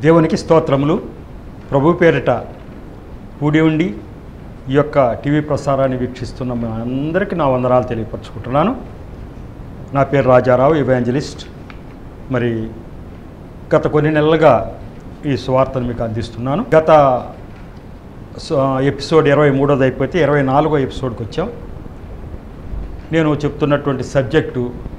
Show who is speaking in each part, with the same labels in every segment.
Speaker 1: దేవునికి స్తోత్రములు ప్రభు పేరిట కూడి ఉండి ఈ యొక్క టీవీ ప్రసారాన్ని వీక్షిస్తున్న మీ అందరికీ నా వందనాలు తెలియపరచుకుంటున్నాను నా పేరు రాజారావు ఇవాంజలిస్ట్ మరి గత కొన్ని నెలలుగా ఈ సువార్తను మీకు అందిస్తున్నాను గత స- ఎపిసోడ్ ఇరవై మూడోది అయిపోతే ఇరవై నాలుగో ఎపిసోడ్కి వచ్చాం నేను చెప్తున్నటువంటి సబ్జెక్టు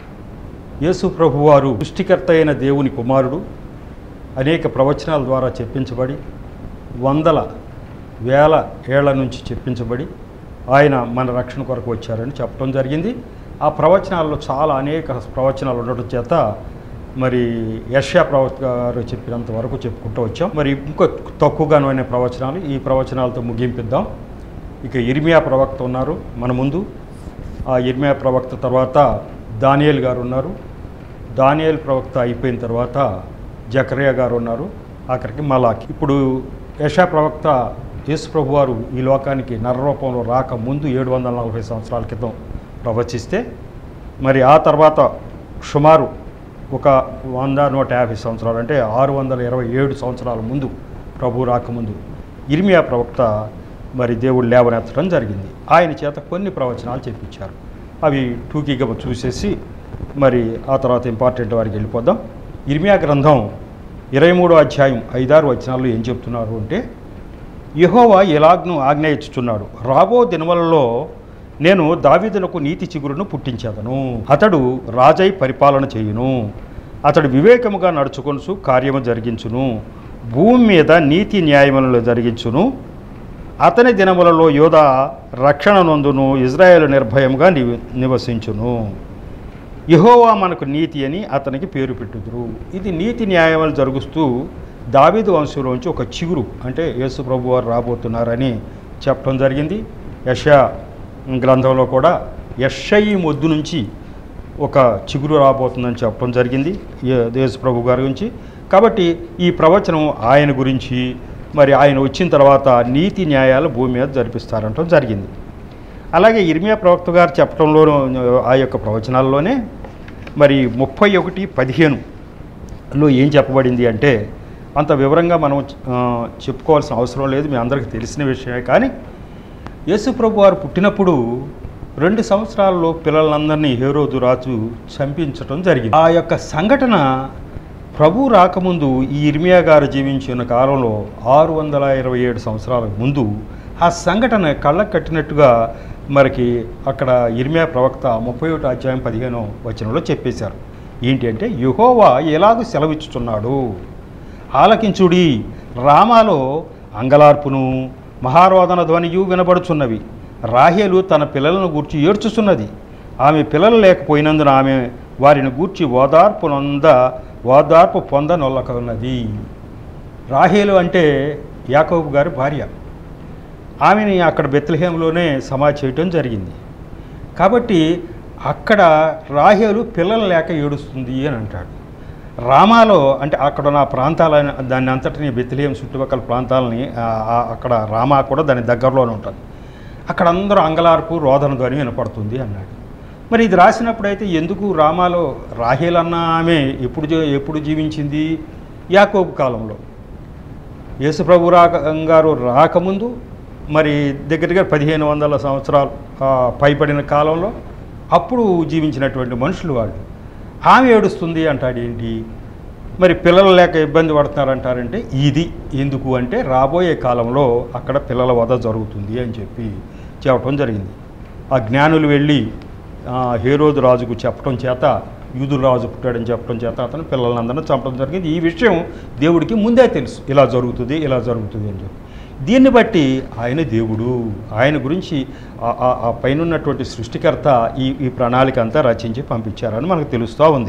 Speaker 1: యేసు ప్రభువారు సృష్టికర్త అయిన దేవుని కుమారుడు అనేక ప్రవచనాల ద్వారా చెప్పించబడి వందల వేల ఏళ్ల నుంచి చెప్పించబడి ఆయన మన రక్షణ కొరకు వచ్చారని చెప్పడం జరిగింది ఆ ప్రవచనాల్లో చాలా అనేక ప్రవచనాలు ఉండటం చేత మరి యష్యా ప్రవక్త గారు చెప్పినంత వరకు చెప్పుకుంటూ వచ్చాం మరి ఇంకో తక్కువగాను అనే ప్రవచనాలు ఈ ప్రవచనాలతో ముగింపిద్దాం ఇక ఇర్మియా ప్రవక్త ఉన్నారు మన ముందు ఆ ఇర్మియా ప్రవక్త తర్వాత దానియేల్ గారు ఉన్నారు దానియేల్ ప్రవక్త అయిపోయిన తర్వాత జకరియా గారు ఉన్నారు ఆఖరికి మలాకి ఇప్పుడు యశా ప్రవక్త యేసు ప్రభు వారు ఈ లోకానికి నరరూపంలో రాక ముందు ఏడు వందల నలభై సంవత్సరాల క్రితం ప్రవచిస్తే మరి ఆ తర్వాత సుమారు ఒక వంద నూట యాభై సంవత్సరాలు అంటే ఆరు వందల ఇరవై ఏడు సంవత్సరాల ముందు ప్రభు రాకముందు ఇర్మియా ప్రవక్త మరి దేవుడు లేవనెత్తడం జరిగింది ఆయన చేత కొన్ని ప్రవచనాలు చెప్పించారు అవి టూకీగా చూసేసి మరి ఆ తర్వాత ఇంపార్టెంట్ వారికి వెళ్ళిపోదాం ఇర్మియా గ్రంథం ఇరవై మూడో అధ్యాయం ఐదారు వచనాల్లో ఏం చెప్తున్నారు అంటే యెహోవా ఎలాగ్ను ఆజ్ఞయించుచున్నాడు రాబో దినములలో నేను దావీదులకు నీతి చిగురును పుట్టించేదను అతడు రాజై పరిపాలన చేయును అతడు వివేకముగా నడుచుకొనుచు కార్యము జరిగించును భూమి మీద నీతి న్యాయములను జరిగించును అతని దినములలో యోధ రక్షణ నొందును ఇజ్రాయేల్ నిర్భయముగా నివ నివసించును యెహోవా మనకు నీతి అని అతనికి పేరు పెట్టుదురు ఇది నీతి న్యాయములు జరుగుతూ దావీదు వంశంలోంచి ఒక చిగురు అంటే యేసు ప్రభు వారు రాబోతున్నారని చెప్పడం జరిగింది యషా గ్రంథంలో కూడా యషయి మొద్దు నుంచి ఒక చిగురు రాబోతుందని చెప్పడం జరిగింది ఏ- యేసు ప్రభు గారి గురించి కాబట్టి ఈ ప్రవచనం ఆయన గురించి మరి ఆయన వచ్చిన తర్వాత నీతి న్యాయాలు భూమి మీద జరిపిస్తారంటం జరిగింది అలాగే ఇర్మియా ప్రవక్త గారు చెప్పడంలోనూ ఆ యొక్క ప్రవచనాల్లోనే మరి ముప్పై ఒకటి పదిహేనులో ఏం చెప్పబడింది అంటే అంత వివరంగా మనం ఆ, చెప్పుకోవాల్సిన అవసరం లేదు మీ అందరికీ తెలిసిన విషయమే కానీ యేసు ప్రభు వారు పుట్టినప్పుడు రెండు సంవత్సరాల్లో పిల్లలందరినీ హేరోదు రాజు చంపించటం జరిగింది ఆ యొక్క సంఘటన ప్రభు రాకముందు ఈ ఇర్మియా గారు జీవించిన కాలంలో ఆరు వందల ఇరవై ఏడు సంవత్సరాల ముందు ఆ సంఘటన కళ్ళకు కట్టినట్టుగా మనకి అక్కడ ఇర్మియా ప్రవక్త ముప్పై ఒకటి అధ్యాయం పదిహేను వచనంలో చెప్పేశారు ఏంటి అంటే యుహోవా ఎలాగూ సెలవిచ్చుచున్నాడు ఆలకించుడి రామాలో అంగలార్పును మహారోదన ధ్వనియు వినబడుచున్నవి రాహేలు తన పిల్లలను గూర్చి ఏడ్చుచున్నది ఆమె పిల్లలు లేకపోయినందున ఆమె వారిని గూర్చి ఓదార్పు నొంద ఓదార్పు పొందనొల్లకున్నది రాహేలు అంటే యాకోబు గారి భార్య ఆమెని అక్కడ బెత్లహేంలోనే సమాధి చేయటం జరిగింది కాబట్టి అక్కడ రాహేలు పిల్లలు లేక ఏడుస్తుంది అని అంటాడు రామాలో అంటే అక్కడ ఉన్న ప్రాంతాల దాన్ని అంతటిని బెత్లహేం చుట్టుపక్కల ప్రాంతాలని ఆ, ఆ, అక్కడ రామా కూడా దాని దగ్గరలోనే ఉంటుంది అక్కడ అందరూ అంగలార్పు రోదన ధ్వని వినపడుతుంది అన్నాడు మరి ఇది రాసినప్పుడైతే ఎందుకు రామాలో రాహేల్ అన్న ఆమె ఎప్పుడు జీ- ఎప్పుడు జీవించింది యాకోబు కాలంలో యేసుప్రభు రాక గారు రాకముందు మరి దగ్గర దగ్గర పదిహేను వందల సంవత్సరాలు ఆ, పైబడిన కాలంలో అప్పుడు జీవించినటువంటి మనుషులు వాళ్ళు ఆమె ఏడుస్తుంది అంటాడు ఏంటి మరి పిల్లలు లేక ఇబ్బంది పడుతున్నారంటారంటే ఇది ఎందుకు అంటే రాబోయే కాలంలో అక్కడ పిల్లల వధ జరుగుతుంది అని చెప్పి చెప్పడం జరిగింది ఆ జ్ఞానులు వెళ్ళి ఆ, హేరోదు రాజుకు చెప్పడం చేత యూదుల రాజు పుట్టాడని చెప్పడం చేత అతను పిల్లలందరినీ చంపడం జరిగింది ఈ విషయం దేవుడికి ముందే తెలుసు ఇలా జరుగుతుంది ఇలా జరుగుతుంది అని చెప్పి దీన్ని బట్టి ఆయన దేవుడు ఆయన గురించి ఆ- ఆ- ఆ పైన ఉన్నటువంటి సృష్టికర్త ఈ ఈ ప్రణాళిక అంతా రచించి పంపించారని మనకు తెలుస్తూ ఉంది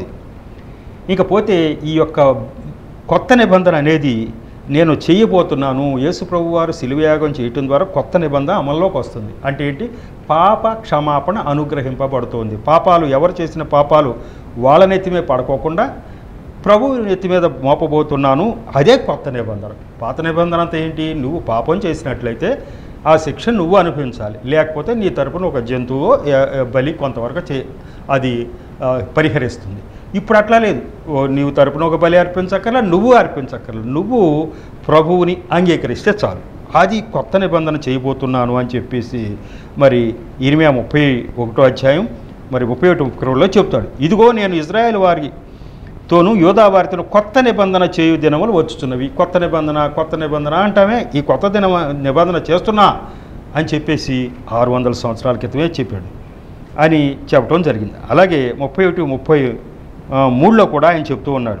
Speaker 1: ఇకపోతే ఈ యొక్క కొత్త నిబంధన అనేది నేను చేయబోతున్నాను యేసు ప్రభు వారు శిలువయాగం చేయటం ద్వారా కొత్త నిబంధన అమల్లోకి వస్తుంది అంటే ఏంటి పాప క్షమాపణ అనుగ్రహింపబడుతోంది పాపాలు ఎవరు చేసిన పాపాలు వాళ్ళ నెత్తిమే పడుకోకుండా ప్రభు నెత్తి మీద మోపబోతున్నాను అదే కొత్త నిబంధన పాత నిబంధన అంతా ఏంటి నువ్వు పాపం చేసినట్లయితే ఆ శిక్ష నువ్వు అనుభవించాలి లేకపోతే నీ తరపున ఒక జంతువు ఏ- ఏ బలి కొంతవరకు చే అది ఆ, పరిహరిస్తుంది ఇప్పుడు అట్లా లేదు ఓ నీవు తరపున ఒక బలి అర్పించక్కర్లా నువ్వు అర్పించక్కర్లా నువ్వు ప్రభువుని అంగీకరిస్తే చాలు అది కొత్త నిబంధన చేయబోతున్నాను అని చెప్పేసి మరి ఇరిమియా ముప్పై ఒకటో అధ్యాయం మరి ముప్పై ఒకటి ముప్పైలో చెప్తాడు ఇదిగో నేను ఇజ్రాయెల్ వారి తోను యోధా వారితో కొత్త నిబంధన చేయు దినములు వచ్చుచున్నవి కొత్త నిబంధన కొత్త నిబంధన అంటామే ఈ కొత్త దిన నిబంధన చేస్తున్నా అని చెప్పేసి ఆరు వందల సంవత్సరాల క్రితమే చెప్పాడు అని చెప్పడం జరిగింది అలాగే ముప్పై ఒకటి ముప్పై ఆ, మూడులో కూడా ఆయన చెప్తూ ఉన్నాడు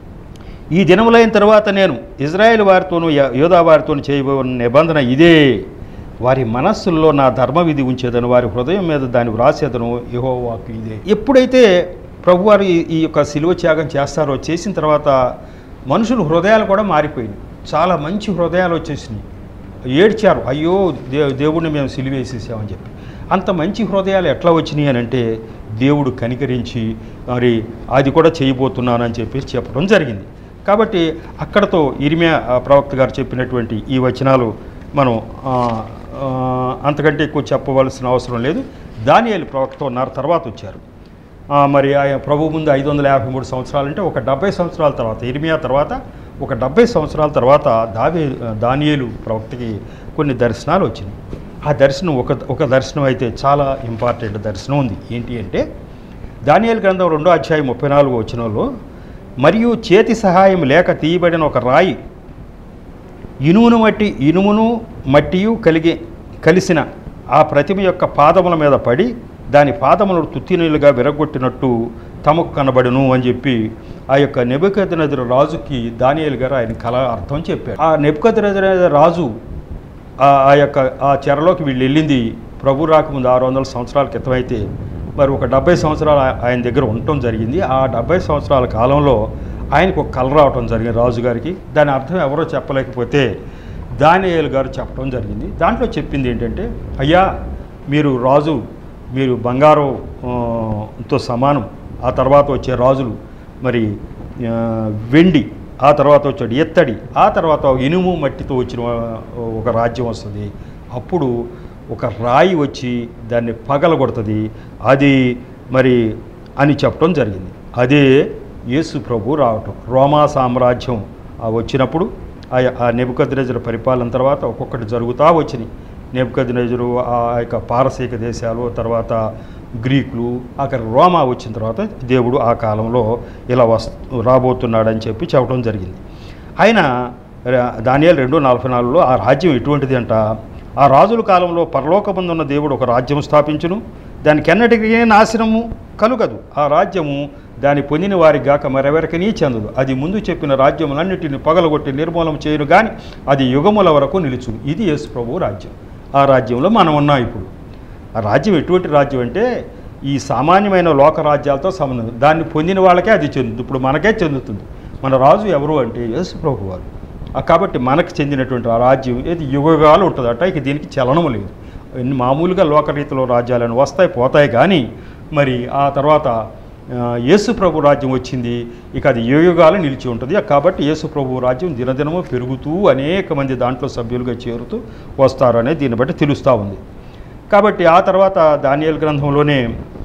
Speaker 1: ఈ దినములైన తర్వాత నేను ఇజ్రాయెల్ వారితోనూ య- యోధా వారితోనూ చేయబోన్న నిబంధన ఇదే వారి మనస్సుల్లో నా ధర్మ విధి ఉంచేదను వారి హృదయం మీద దాన్ని వ్రాసేదను యెహోవాకు ఇదే ఎప్పుడైతే ప్రభువారు ఈ ఈ యొక్క శిలువ త్యాగం చేస్తారో చేసిన తర్వాత మనుషుల హృదయాలు కూడా మారిపోయినాయి చాలా మంచి హృదయాలు వచ్చేసినాయి ఏడ్చారు అయ్యో దే దేవుడిని మేము సిలివేసేసామని చెప్పి అంత మంచి హృదయాలు ఎట్లా వచ్చినాయి అని అంటే దేవుడు కనికరించి మరి అది కూడా చేయబోతున్నానని చెప్పి చెప్పడం జరిగింది కాబట్టి అక్కడతో ఇరిమియా ఆ, ప్రవక్త గారు చెప్పినటువంటి ఈ వచనాలు మనం ఆ, ఆ, అంతకంటే ఎక్కువ చెప్పవలసిన అవసరం లేదు దానియేలు ప్రవక్త ఉన్నారు తర్వాత వచ్చారు ఆ, మరి ఆయన ప్రభు ముందు ఐదు వందల యాభై మూడు సంవత్సరాలు అంటే ఒక డెబ్బై సంవత్సరాల తర్వాత ఇర్మియా తర్వాత ఒక డెబ్బై సంవత్సరాల తర్వాత దావే దానియేలు ప్రవక్తకి కొన్ని దర్శనాలు వచ్చినాయి ఆ దర్శనం ఒక ఒక దర్శనం అయితే చాలా ఇంపార్టెంట్ దర్శనం ఉంది ఏంటి అంటే దానియేలు గ్రంథం రెండో అధ్యాయం ముప్పై నాలుగు వచనంలో మరియు చేతి సహాయం లేక తీయబడిన ఒక రాయి ఇనుమును మట్టి ఇనుమును మట్టియు కలిగి కలిసిన ఆ ప్రతిమ యొక్క పాదముల మీద పడి దాని పాదములను తుత్తినీలుగా విరగొట్టినట్టు తమకు కనబడును అని చెప్పి ఆ యొక్క నెబుకద్నెజరు రాజుకి దానియేలు గారు ఆయన కళ అర్థం చెప్పారు ఆ నెబుకద్నెజరు రాజు ఆ ఆ యొక్క ఆ చెరలోకి వీళ్ళు వెళ్ళింది ప్రభు రాకముందు ఆరు వందల సంవత్సరాల క్రితం అయితే మరి ఒక డెబ్బై సంవత్సరాలు ఆ- ఆయన దగ్గర ఉండటం జరిగింది ఆ డెబ్బై సంవత్సరాల కాలంలో ఆయనకు ఒక కళ రావటం జరిగింది రాజుగారికి దాని అర్థం ఎవరో చెప్పలేకపోతే దానియేలు గారు చెప్పడం జరిగింది దాంట్లో చెప్పింది ఏంటంటే అయ్యా మీరు రాజు మీరు బంగారం ఆ, తో సమానం ఆ తర్వాత వచ్చే రాజులు మరి ఆ, వెండి ఆ తర్వాత వచ్చాడు ఎత్తడి ఆ తర్వాత ఇనుము మట్టితో వచ్చిన ఒక రాజ్యం వస్తుంది అప్పుడు ఒక రాయి వచ్చి దాన్ని పగలగొడుతుంది అది మరి అని చెప్పడం జరిగింది అదే యేసు ప్రభు రావటం రోమా సామ్రాజ్యం ఆ వచ్చినప్పుడు ఆ ఆ నెబుకద్రెజరు పరిపాలన తర్వాత ఒక్కొక్కటి జరుగుతూ వచ్చినాయి నెబుకద్నెజరు ఆ యొక్క పారసీక దేశాలు తర్వాత గ్రీకులు అక్కడ రోమా వచ్చిన తర్వాత దేవుడు ఆ కాలంలో ఇలా వస్ రాబోతున్నాడని చెప్పి చెప్పడం జరిగింది ఆయన దానియాలు రెండు నలభై నాలుగులో ఆ రాజ్యం ఎటువంటిది అంట ఆ రాజుల కాలంలో పరలోకమందున్న దేవుడు ఒక రాజ్యం స్థాపించును దానికి ఎన్నటికీ నాశనము కలుగదు ఆ రాజ్యము దాని పొందిన వారికి గాక మరెవరికనీ చెందదు అది ముందు చెప్పిన రాజ్యములన్నిటిని పగలగొట్టి నిర్మూలన చేయను కానీ అది యుగముల వరకు నిలుచు ఇది యేసు ప్రభు రాజ్యం ఆ రాజ్యంలో మనం ఉన్నాం ఇప్పుడు ఆ రాజ్యం ఎటువంటి రాజ్యం అంటే ఈ సామాన్యమైన లోక రాజ్యాలతో సంబంధం దాన్ని పొందిన వాళ్ళకే అది చెందుతుంది ఇప్పుడు మనకే చెందుతుంది మన రాజు ఎవరు అంటే యేసు ప్రభు వారు ఆ కాబట్టి మనకు చెందినటువంటి ఆ రాజ్యం ఏది యుగయుగాలు ఉంటుందట ఇక దీనికి చలనము లేదు ఎన్ని మామూలుగా లోకరీతిలో రాజ్యాలను వస్తాయి పోతాయి కానీ మరి ఆ తర్వాత ఆ, యేసు ప్రభు రాజ్యం వచ్చింది ఇక అది యుగయుగాలు నిలిచి ఉంటుంది కాబట్టి యేసు ప్రభు రాజ్యం దినదినము పెరుగుతూ అనేక మంది దాంట్లో సభ్యులుగా చేరుతూ వస్తారు అనేది దీన్ని బట్టి తెలుస్తూ ఉంది కాబట్టి ఆ తర్వాత దానియేలు గ్రంథంలోనే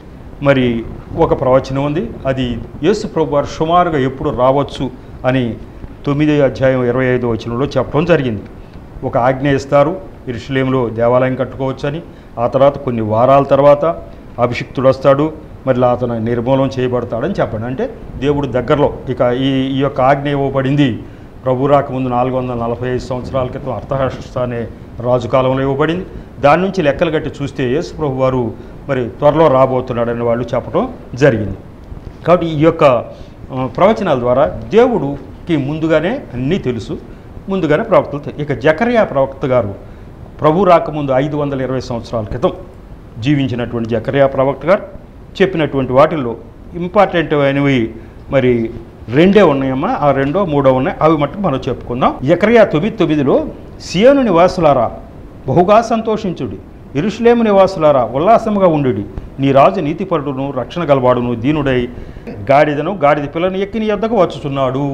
Speaker 1: మరి ఒక ప్రవచనం ఉంది అది యేసు ప్రభు వారు సుమారుగా ఎప్పుడు రావచ్చు అని తొమ్మిది అధ్యాయం ఇరవై ఐదు వచనంలో చెప్పడం జరిగింది ఒక ఆజ్ఞ ఇస్తారు ఇరుషులేంలో దేవాలయం కట్టుకోవచ్చని ఆ తర్వాత కొన్ని వారాల తర్వాత అభిషిక్తుడు వస్తాడు మరి అతను నిర్మూలన చేయబడతాడని చెప్పండి అంటే దేవుడు దగ్గరలో ఇక ఈ ఈ యొక్క ఆజ్ఞ ఇవ్వబడింది ప్రభు రాకముందు నాలుగు వందల నలభై ఐదు సంవత్సరాల క్రితం అర్థహర్ష అనే రాజు కాలంలో ఇవ్వబడింది దాని నుంచి లెక్కలు కట్టి చూస్తే యేసు ప్రభు వారు మరి త్వరలో రాబోతున్నాడని వాళ్ళు చెప్పడం జరిగింది కాబట్టి ఈ యొక్క ఆ, ప్రవచనాల ద్వారా దేవుడుకి ముందుగానే అన్నీ తెలుసు ముందుగానే ప్రవక్తలు తె- ఇక జకరియా ప్రవక్త గారు ప్రభు రాకముందు ఐదు వందల ఇరవై సంవత్సరాల క్రితం జీవించినటువంటి జకరియా ప్రవక్త గారు చెప్పినటువంటి వాటిల్లో ఇంపార్టెంట్ అయినవి మరి రెండే ఉన్నాయమ్మా ఆ రెండో మూడో ఉన్నాయి అవి మట్టుకు మనం చెప్పుకుందాం జకరియా తొమ్మిది తొమ్మిదిలో సియోను నివాసులారా బహుగా సంతోషించుడి ఇరుషులేము నివాసులారా ఉల్లాసముగా ఉండుడి నీ రాజు నీతిపరుడును రక్షణ గలవాడును దీనుడై గాడిదను గాడిద పిల్లని ఎక్కి నీ యొద్దకు వచ్చుచున్నాడు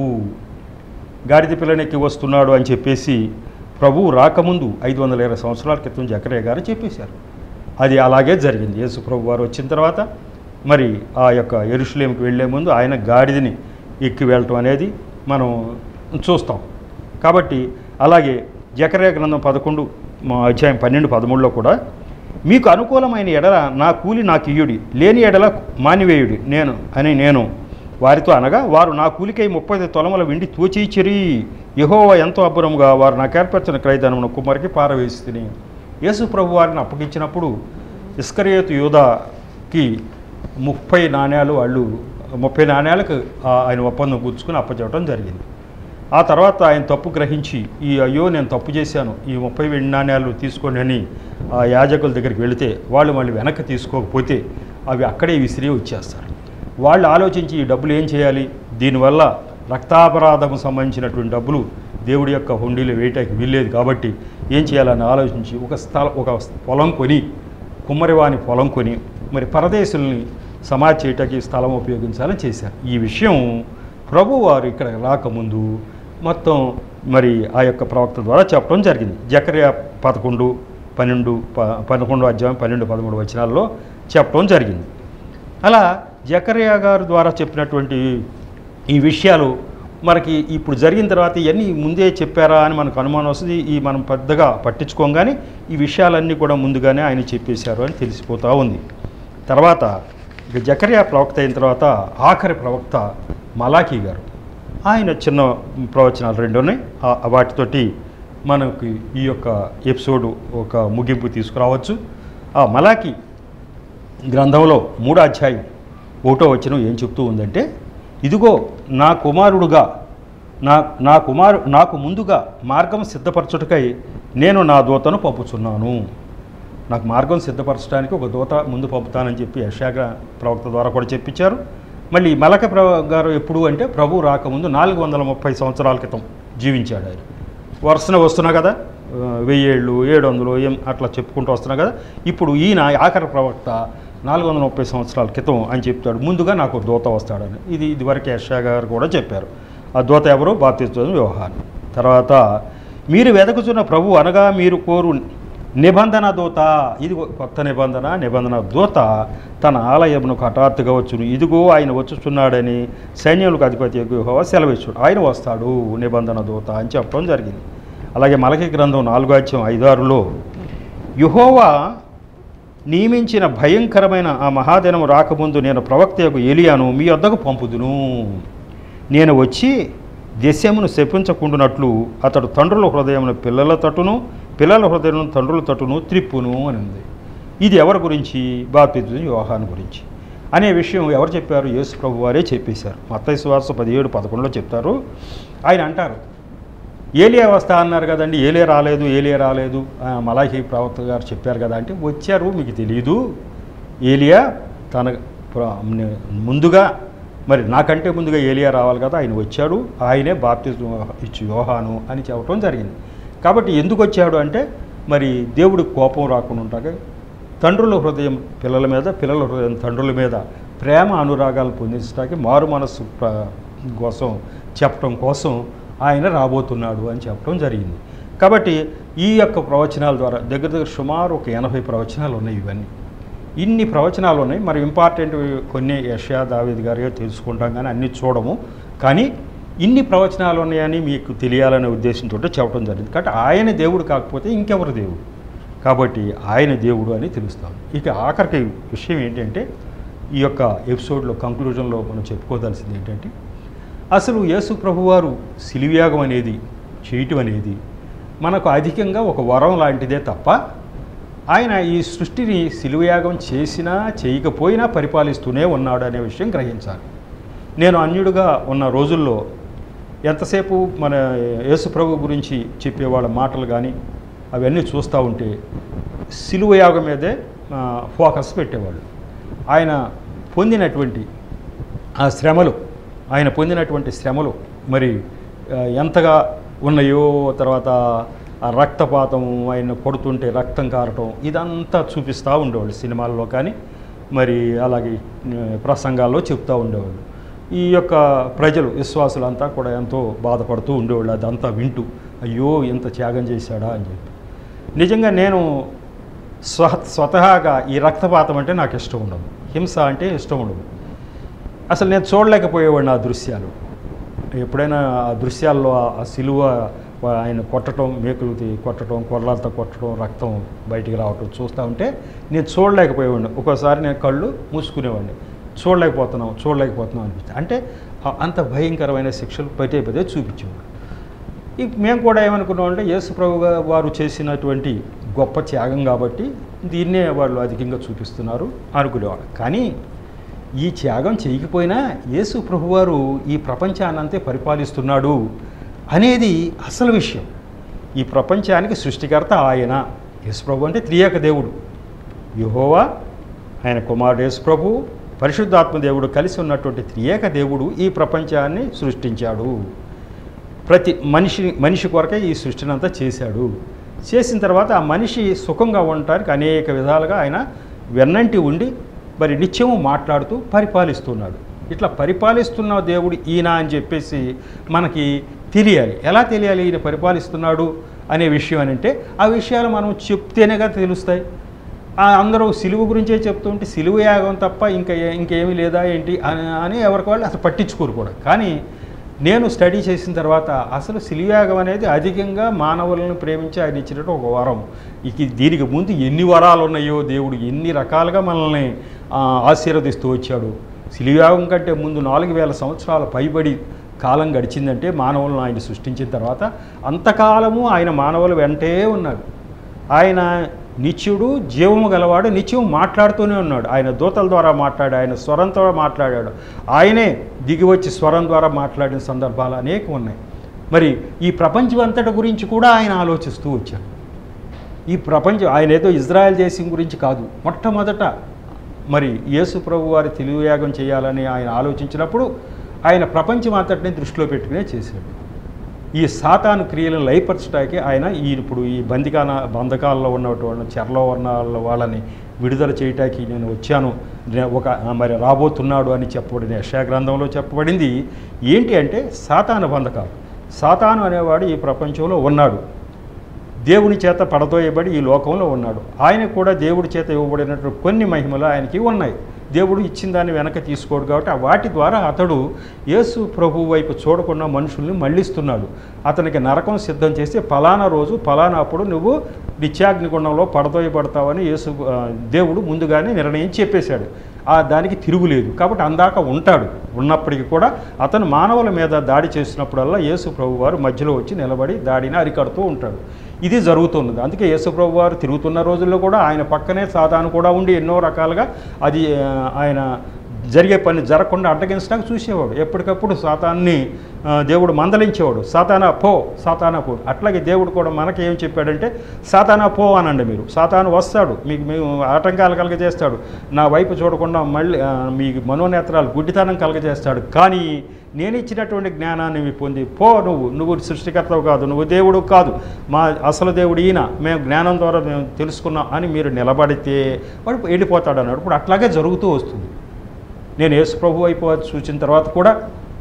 Speaker 1: గాడిద పిల్లనెక్కి వస్తున్నాడు అని చెప్పేసి ప్రభువు రాకముందు ఐదు వందల ఇరవై సంవత్సరాల క్రితం జకరయ్య గారు చెప్పేశారు అది అలాగే జరిగింది యేసు ప్రభు వారు వచ్చిన తర్వాత మరి ఆ యొక్క ఎరుషులేంకి వెళ్ళే ముందు ఆయన గాడిదని ఎక్కి వెళ్ళటం అనేది మనం చూస్తాం కాబట్టి అలాగే జకర్య గ్రంథం పదకొండు మా అధ్యాయం పన్నెండు పదమూడులో కూడా మీకు అనుకూలమైన ఎడల నా కూలి నాకు ఇయ్యుడి లేని ఎడల మానివేయుడి నేను అని నేను వారితో అనగా వారు నా కూలికై ముప్పై తొలముల వెండి తోచిచ్చిరి యహోవ ఎంతో అబ్బురముగా వారు నాకు ఏర్పరిచిన క్రైదనమును కుమ్మరికి పారవేసి తిని యేసు ప్రభు వారిని అప్పగించినప్పుడు ఇస్కరియోతు యూదాకి ముప్పై నాణ్యాలు వాళ్ళు ముప్పై నాణ్యాలకు ఆ- ఆయన ఒప్పందం కూర్చుకుని అప్పచెప్పడం జరిగింది ఆ తర్వాత ఆయన తప్పు గ్రహించి ఈ అయ్యో నేను తప్పు చేశాను ఈ ముప్పై వెండి నాణ్యాలు తీసుకోండి అని ఆ యాజకుల దగ్గరికి వెళితే వాళ్ళు మళ్ళీ వెనక్కి తీసుకోకపోతే అవి అక్కడే విసిరి వచ్చేస్తారు వాళ్ళు ఆలోచించి ఈ డబ్బులు ఏం చేయాలి దీనివల్ల రక్తాపరాధము సంబంధించినటువంటి డబ్బులు దేవుడి యొక్క హుండీలో వేయటానికి వీల్లేదు కాబట్టి ఏం చేయాలని ఆలోచించి ఒక స్థల ఒక పొలం కొని కుమ్మరివాని పొలం కొని మరి పరదేశుల్ని సమాధి చేయటానికి ఈ స్థలం ఉపయోగించాలని చేశారు ఈ విషయం ప్రభు వారు ఇక్కడ రాకముందు మొత్తం మరి ఆ యొక్క ప్రవక్త ద్వారా చెప్పడం జరిగింది జకర్య పదకొండు పన్నెండు ప పదకొండు అధ్యాయం పన్నెండు పదమూడు వచనాల్లో చెప్పడం జరిగింది అలా జకర్యా గారు ద్వారా చెప్పినటువంటి ఈ విషయాలు మనకి ఇప్పుడు జరిగిన తర్వాత ఇవన్నీ ముందే చెప్పారా అని మనకు అనుమానం వస్తుంది ఈ మనం పెద్దగా పట్టించుకోం కానీ ఈ విషయాలన్నీ కూడా ముందుగానే ఆయన చెప్పేశారు అని తెలిసిపోతూ ఉంది తర్వాత ఇక జకర్యా ప్రవక్త అయిన తర్వాత ఆఖరి ప్రవక్త మలాఖీ గారు ఆయన చిన్న ప్రవచనాలు రెండు ఉన్నాయి ఆ- వాటితోటి మనకి ఈ యొక్క ఎపిసోడ్ ఒక ముగింపు తీసుకురావచ్చు ఆ మలాకి గ్రంథంలో మూడో అధ్యాయం ఒకటో వచనం ఏం చెప్తూ ఉందంటే ఇదిగో నా కుమారుడుగా నా నా కుమారు నాకు ముందుగా మార్గం సిద్ధపరచుటకై నేను నా దూతను పంపుచున్నాను నాకు మార్గం సిద్ధపరచడానికి ఒక దూత ముందు పంపుతానని చెప్పి యశాగ ప్రవక్త ద్వారా కూడా చెప్పించారు మళ్ళీ మలక ప్ర గారు ఎప్పుడు అంటే ప్రభు రాకముందు నాలుగు వందల ముప్పై సంవత్సరాల క్రితం జీవించాడు ఆయన వరుసన వస్తున్నా కదా ఆ, వెయ్యేళ్ళు ఏడు వందలు ఏం అట్లా చెప్పుకుంటూ వస్తున్నా కదా ఇప్పుడు ఈయన ఆఖరి ప్రవక్త నాలుగు వందల ముప్పై సంవత్సరాల క్రితం అని చెప్తాడు ముందుగా నాకు ఒక దూత వస్తాడని ఇది ఇదివరకు యశా గారు కూడా చెప్పారు ఆ దూత ఎవరు బాప్తిస్తున్న వ్యవహారం తర్వాత మీరు వెదకుచున్న ప్రభు అనగా మీరు కోరు నిబంధన దూత ఇది కొత్త నిబంధన నిబంధన దూత తన ఆలయమునకు హఠాత్తుగా వచ్చును ఇదిగో ఆయన వచ్చుచున్నాడని సైన్యములకు అధిపతి యెహోవా సెలవిచ్చుడు ఆయన వస్తాడు నిబంధన దూత అని చెప్పడం జరిగింది అలాగే మలకి గ్రంథం నాలుగో అధ్యాయం ఐదారులో యుహోవా నియమించిన భయంకరమైన ఆ మహాదినము రాకముందు నేను ప్రవక్తయకు ఎలియాను మీ వద్దకు పంపుదును నేను వచ్చి దేశమును శపించకుండునట్లు అతడు తండ్రుల హృదయమును పిల్లల తట్టును పిల్లల హృదయం తండ్రుల తట్టును త్రిప్పును అని ఉంది ఇది ఎవరి గురించి బాప్తిజం యోహాన్ గురించి అనే విషయం ఎవరు చెప్పారు యేసు ప్రభు వారే చెప్పేశారు మత్తయి సువార్త పదిహేడు పదకొండులో చెప్తారు ఆయన అంటారు ఏలియా వస్తా అన్నారు కదండి ఏలియా రాలేదు ఏలియా రాలేదు ఆ, మలాహీ ప్రవక్త గారు చెప్పారు కదా అంటే వచ్చారు మీకు తెలియదు ఏలియా తన ప్ర- ముందుగా మరి నాకంటే ముందుగా ఏలియా రావాలి కదా ఆయన వచ్చాడు ఆయనే బాప్తిజం ఇచ్చి యోహాను అని చెప్పడం జరిగింది కాబట్టి ఎందుకు వచ్చాడు అంటే మరి దేవుడి కోపం రాకుండా ఉంటాక తండ్రుల హృదయం పిల్లల మీద పిల్లల హృదయం తండ్రుల మీద ప్రేమ అనురాగాలు పొందించడానికి మారు మనస్సు ప్ర- కోసం చెప్పడం కోసం ఆయన రాబోతున్నాడు అని చెప్పడం జరిగింది కాబట్టి ఈ యొక్క ప్రవచనాల ద్వారా దగ్గర దగ్గర సుమారు ఒక ఎనభై ప్రవచనాలు ఉన్నాయి ఇవన్నీ ఇన్ని ప్రవచనాలు ఉన్నాయి మరి ఇంపార్టెంట్ కొన్ని యషయా దావేది గారే తెలుసుకుంటాం కానీ అన్ని చూడము కానీ ఇన్ని ప్రవచనాలు ఉన్నాయని మీకు తెలియాలనే ఉద్దేశంతో చెప్పడం జరిగింది కాబట్టి ఆయన దేవుడు కాకపోతే ఇంకెవరు దేవుడు కాబట్టి ఆయన దేవుడు అని తెలుస్తాం ఇక ఆఖరికి విషయం ఏంటంటే ఈ యొక్క ఎపిసోడ్లో కంక్లూజన్లో మనం చెప్పుకోవాల్సింది ఏంటంటే అసలు యేసు ప్రభువారు సిలివ్యాగం అనేది చేయటం అనేది మనకు అధికంగా ఒక వరం లాంటిదే తప్ప ఆయన ఈ సృష్టిని సిలువయాగం చేసినా చేయకపోయినా పరిపాలిస్తూనే ఉన్నాడు అనే విషయం గ్రహించాలి నేను అన్యుడుగా ఉన్న రోజుల్లో ఎంతసేపు మన యేసు ప్రభు గురించి చెప్పే వాళ్ళ మాటలు కానీ అవన్నీ చూస్తూ ఉంటే సిలువ యాగం మీదే ఆ, ఫోకస్ పెట్టేవాళ్ళు ఆయన పొందినటువంటి ఆ శ్రమలు ఆయన పొందినటువంటి శ్రమలు మరి ఆ, ఎంతగా ఉన్నాయో తర్వాత ఆ రక్తపాతం ఆయన కొడుతుంటే రక్తం కారటం ఇదంతా చూపిస్తూ ఉండేవాళ్ళు సినిమాల్లో కానీ మరి అలాగే ఆ, ప్రసంగాల్లో చెప్తూ ఉండేవాళ్ళు ఈ యొక్క ప్రజలు విశ్వాసులంతా కూడా ఎంతో బాధపడుతూ ఉండేవాళ్ళు అదంతా వింటూ అయ్యో ఇంత త్యాగం చేశాడా అని చెప్పి నిజంగా నేను స్వ స్వతహాగా ఈ రక్తపాతం అంటే నాకు ఇష్టం ఉండదు హింస అంటే ఇష్టం ఉండదు అసలు నేను చూడలేకపోయేవాడిని ఆ దృశ్యాలు ఎప్పుడైనా ఆ దృశ్యాల్లో ఆ- ఆ సిలువ వా- ఆయన కొట్టడం మేకులు తీ- కొట్టడం కొర్రలతో కొట్టడం రక్తం బయటికి రావటం చూస్తూ ఉంటే నేను చూడలేకపోయేవాడిని ఒక్కోసారి నేను కళ్ళు మూసుకునేవాడిని చూడలేకపోతున్నాం చూడలేకపోతున్నాం అనిపిస్తుంది అంటే ఆ- అంత భయంకరమైన శిక్షలు పదే పదే చూపించేవాడు ఈ మేము కూడా ఏమనుకున్నాం అంటే యేసు ప్రభు గా- వారు చేసినటువంటి గొప్ప త్యాగం కాబట్టి దీన్నే వాళ్ళు అధికంగా చూపిస్తున్నారు అనుకునేవాడు కానీ ఈ త్యాగం చేయకపోయినా యేసు ప్రభువారు ఈ ప్రపంచాన్నంతే పరిపాలిస్తున్నాడు అనేది అసలు విషయం ఈ ప్రపంచానికి సృష్టికర్త ఆయన యేసు ప్రభు అంటే త్రియేక దేవుడు యెహోవా ఆయన కుమారుడు యేసు ప్రభు పరిశుద్ధాత్మ దేవుడు కలిసి ఉన్నటువంటి త్రియేక దేవుడు ఈ ప్రపంచాన్ని సృష్టించాడు ప్రతి మనిషి మనిషి కొరకే ఈ సృష్టిని అంతా చేశాడు చేసిన తర్వాత ఆ మనిషి సుఖంగా ఉండటానికి అనేక విధాలుగా ఆయన వెన్నంటి ఉండి మరి నిత్యము మాట్లాడుతూ పరిపాలిస్తున్నాడు ఇట్లా పరిపాలిస్తున్న దేవుడు ఈయన అని చెప్పేసి మనకి తెలియాలి ఎలా తెలియాలి ఈయన పరిపాలిస్తున్నాడు అనే విషయం అని అంటే ఆ విషయాలు మనం చెప్తేనేగా తెలుస్తాయి ఆ అందరూ సిలువ గురించే చెప్తుంటే సిలువ యాగం తప్ప ఇంకా ఏ- ఇంకేమీ లేదా ఏంటి అని అని ఎవరికి వాళ్ళు అసలు పట్టించుకోరు కూడా కానీ నేను స్టడీ చేసిన తర్వాత అసలు సిలియాగం అనేది అధికంగా మానవులను ప్రేమించి ఆయన ఇచ్చినట్టు ఒక వరం ఇక దీనికి ముందు ఎన్ని వరాలు ఉన్నాయో దేవుడు ఎన్ని రకాలుగా మనల్ని ఆ, ఆశీర్వదిస్తూ వచ్చాడు సిలియాగం కంటే ముందు నాలుగు వేల సంవత్సరాల పైబడి కాలం గడిచిందంటే మానవులను ఆయన సృష్టించిన తర్వాత అంతకాలము ఆయన మానవుల వెంటే ఉన్నాడు ఆయన నిత్యుడు జీవము గలవాడు నిత్యం మాట్లాడుతూనే ఉన్నాడు ఆయన దూతల ద్వారా మాట్లాడు ఆయన స్వరంతో మాట్లాడాడు ఆయనే దిగి వచ్చి స్వరం ద్వారా మాట్లాడిన సందర్భాలు అనేకం ఉన్నాయి మరి ఈ ప్రపంచం అంతటి గురించి కూడా ఆయన ఆలోచిస్తూ వచ్చాడు ఈ ప్రపంచం ఆయన ఏదో ఇజ్రాయెల్ దేశం గురించి కాదు మొట్టమొదట మరి యేసు ప్రభు వారి తెలివియాగం చేయాలని ఆయన ఆలోచించినప్పుడు ఆయన ప్రపంచం అంతటిని దృష్టిలో పెట్టుకునే చేశాడు ఈ సాతాను క్రియలను లయపరచడానికి ఆయన ఈ ఇప్పుడు ఈ బందికాన బంధకాల్లో ఉన్నటువంటి చెరలో ఉన్న వాళ్ళని విడుదల చేయటానికి నేను వచ్చాను నే- ఒక ఆ, మరి రాబోతున్నాడు అని చెప్పబడిన యశా గ్రంథంలో చెప్పబడింది ఏంటి అంటే సాతాను బంధకాలు సాతాను అనేవాడు ఈ ప్రపంచంలో ఉన్నాడు దేవుని చేత పడదోయబడి ఈ లోకంలో ఉన్నాడు ఆయన కూడా దేవుడి చేత ఇవ్వబడినటువంటి కొన్ని మహిమలు ఆయనకి ఉన్నాయి దేవుడు ఇచ్చిన దాన్ని వెనక తీసుకోడు కాబట్టి ఆ వాటి ద్వారా అతడు యేసు ప్రభు వైపు చూడకుండా మనుషుల్ని మళ్ళిస్తున్నాడు అతనికి నరకం సిద్ధం చేసి ఫలానా రోజు ఫలానా అప్పుడు నువ్వు నిత్యాగ్నిగుండంలో పడదోయబడతావని యేసు ఆ, దేవుడు ముందుగానే నిర్ణయం చెప్పేశాడు ఆ దానికి తిరుగులేదు కాబట్టి అందాక ఉంటాడు ఉన్నప్పటికీ కూడా అతను మానవుల మీద దాడి చేసినప్పుడల్లా యేసు ప్రభు వారు మధ్యలో వచ్చి నిలబడి దాడిని అరికడుతూ ఉంటాడు ఇది జరుగుతున్నది అందుకే యేసు ప్రభు వారు తిరుగుతున్న రోజుల్లో కూడా ఆయన పక్కనే సాధారణ కూడా ఉండి ఎన్నో రకాలుగా అది ఆ, ఆయన జరిగే పని జరగకుండా అడ్డగించడానికి చూసేవాడు ఎప్పటికప్పుడు సాతాన్ని ఆ, దేవుడు మందలించేవాడు సాతానా పో సాతానా పో అట్లాగే దేవుడు కూడా మనకి ఏం చెప్పాడంటే సాతానా పో అనండి మీరు సాతాను వస్తాడు మీకు మేము ఆటంకాలు కలగజేస్తాడు నా వైపు చూడకుండా మళ్ళీ ఆ, మీ మనోనేత్రాలు గుడ్డితనం కలగజేస్తాడు కానీ నేను ఇచ్చినటువంటి జ్ఞానాన్ని మీ పొంది పో నువ్వు నువ్వు సృష్టికర్తవు కాదు నువ్వు దేవుడు కాదు మా అసలు దేవుడు ఈయన మేము జ్ఞానం ద్వారా మేము తెలుసుకున్నాం అని మీరు నిలబడితే వాడు వెళ్ళిపోతాడు అన్నాడు ఇప్పుడు అట్లాగే జరుగుతూ వస్తుంది నేను యేసు ప్రభు వైపు చూసిన తర్వాత కూడా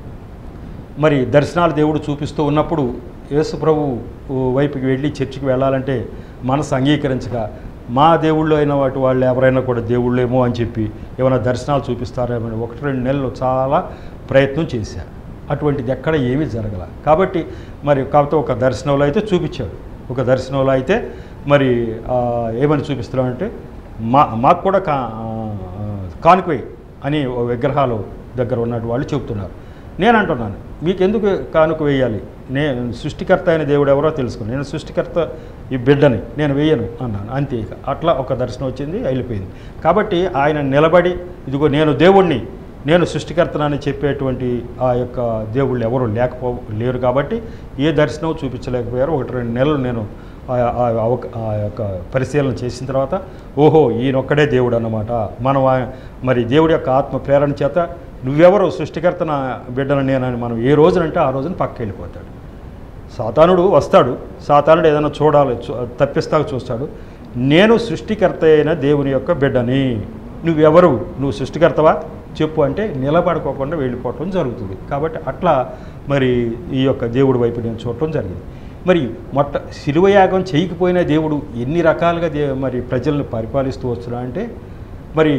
Speaker 1: మరి దర్శనాలు దేవుడు చూపిస్తూ ఉన్నప్పుడు యేసు ప్రభు వైపుకి వెళ్ళి చర్చికి వెళ్ళాలంటే మనసు అంగీకరించక మా దేవుళ్ళు అయిన వాటి వాళ్ళు ఎవరైనా కూడా దేవుళ్ళేమో అని చెప్పి ఏమైనా దర్శనాలు చూపిస్తారేమో అని ఒకటి రెండు నెలలు చాలా ప్రయత్నం చేశా అటువంటిది ఎక్కడ ఏమీ జరగల కాబట్టి మరి కాకపోతే ఒక దర్శనంలో అయితే చూపించాడు ఒక దర్శనంలో అయితే మరి ఆ, ఏమని చూపిస్తున్నాడంటే మా మాకు కూడా కా కానుకవే అని ఓ విగ్రహాలు దగ్గర ఉన్నట్టు వాళ్ళు చెబుతున్నారు నేను అంటున్నాను మీకు ఎందుకు కానుక వేయాలి నేను సృష్టికర్త అయిన దేవుడు ఎవరో తెలుసుకుని నేను సృష్టికర్త ఈ బిడ్డని నేను వేయను అన్నాను అంతే ఇక అట్లా ఒక దర్శనం వచ్చింది వెళ్ళిపోయింది కాబట్టి ఆయన నిలబడి ఇదిగో నేను దేవుణ్ణి నేను సృష్టికర్తనని చెప్పేటువంటి ఆ యొక్క దేవుళ్ళు ఎవరు లేకపో లేరు కాబట్టి ఏ దర్శనం చూపించలేకపోయారు ఒకటి రెండు నెలలు నేను ఆ- ఆ అవక- ఆ యొక్క పరిశీలన చేసిన తర్వాత ఓహో ఈయనొక్కడే దేవుడు అన్నమాట మనం ఆ- మరి దేవుడి యొక్క ఆత్మ ప్రేరణ చేత నువ్వెవరు సృష్టికర్తన బిడ్డను నేనని మనం ఏ రోజునంటే ఆ రోజున పక్క వెళ్ళిపోతాడు సాతానుడు వస్తాడు సాతానుడు ఏదైనా చూడాలి చూ- తప్పిస్తాకు చూస్తాడు నేను సృష్టికర్త అయిన దేవుని యొక్క బిడ్డని నువ్వెవరు నువ్వు సృష్టికర్తవా చెప్పు అంటే నిలబడుకోకుండా వెళ్ళిపోవటం జరుగుతుంది కాబట్టి అట్లా మరి ఈ యొక్క దేవుడి వైపు నేను చూడటం జరిగింది మరి మొట్ట శిలువ యాగం చేయకపోయిన దేవుడు ఎన్ని రకాలుగా దే మరి ప్రజలను పరిపాలిస్తూ వస్తున్నా అంటే మరి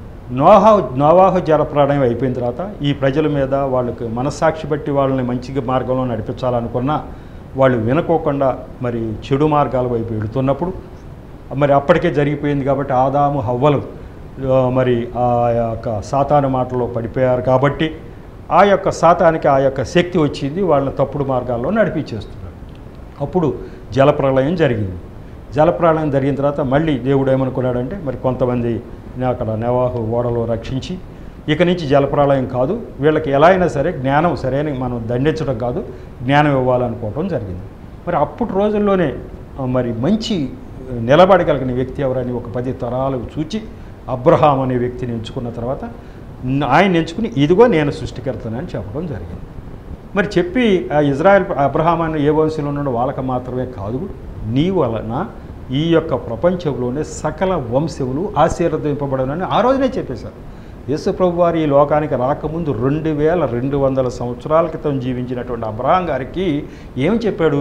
Speaker 1: నోహా నోవాహు జలప్రాణం అయిపోయిన తర్వాత ఈ ప్రజల మీద వాళ్ళకి మనస్సాక్షి బట్టి వాళ్ళని మంచిగా మార్గంలో నడిపించాలనుకున్నా వాళ్ళు వినుకోకుండా మరి చెడు మార్గాల వైపు వెళుతున్నప్పుడు మరి అప్పటికే జరిగిపోయింది కాబట్టి ఆదాము హవ్వలు ఆ, మరి ఆ యొక్క సాతాను మాటలో పడిపోయారు కాబట్టి ఆ యొక్క సాతానికి ఆ యొక్క శక్తి వచ్చింది వాళ్ళని తప్పుడు మార్గాల్లో నడిపించేస్తున్నారు అప్పుడు జలప్రళయం జరిగింది జలప్రళయం జరిగిన తర్వాత మళ్ళీ దేవుడు ఏమనుకున్నాడంటే మరి కొంతమంది అక్కడ నెవాహు ఓడలో రక్షించి ఇక నుంచి జలప్రళయం కాదు వీళ్ళకి ఎలా అయినా సరే జ్ఞానం సరైన మనం దండించడం కాదు జ్ఞానం ఇవ్వాలనుకోవడం జరిగింది మరి అప్పుడు రోజుల్లోనే ఆ, మరి మంచి నిలబడగలిగిన వ్యక్తి ఎవరని ఒక పది తరాలు చూచి అబ్రహాం అనే వ్యక్తిని ఎంచుకున్న తర్వాత న- ఆయన ఎంచుకుని ఇదిగో నేను సృష్టికర్తనని చెప్పడం జరిగింది మరి చెప్పి ఆ ఇజ్రాయెల్ అబ్రహాం అనే ఏ వంశంలో ఉన్నాడో వాళ్ళకి మాత్రమే కాదు నీ వలన ఈ యొక్క ప్రపంచంలోనే సకల వంశములు ఆశీర్వదింపబడనని ఆ రోజునే చెప్పేశారు యేసు ప్రభు వారు ఈ లోకానికి రాకముందు రెండు వేల రెండు వందల సంవత్సరాల క్రితం జీవించినటువంటి అబ్రహాం గారికి ఏమి చెప్పాడు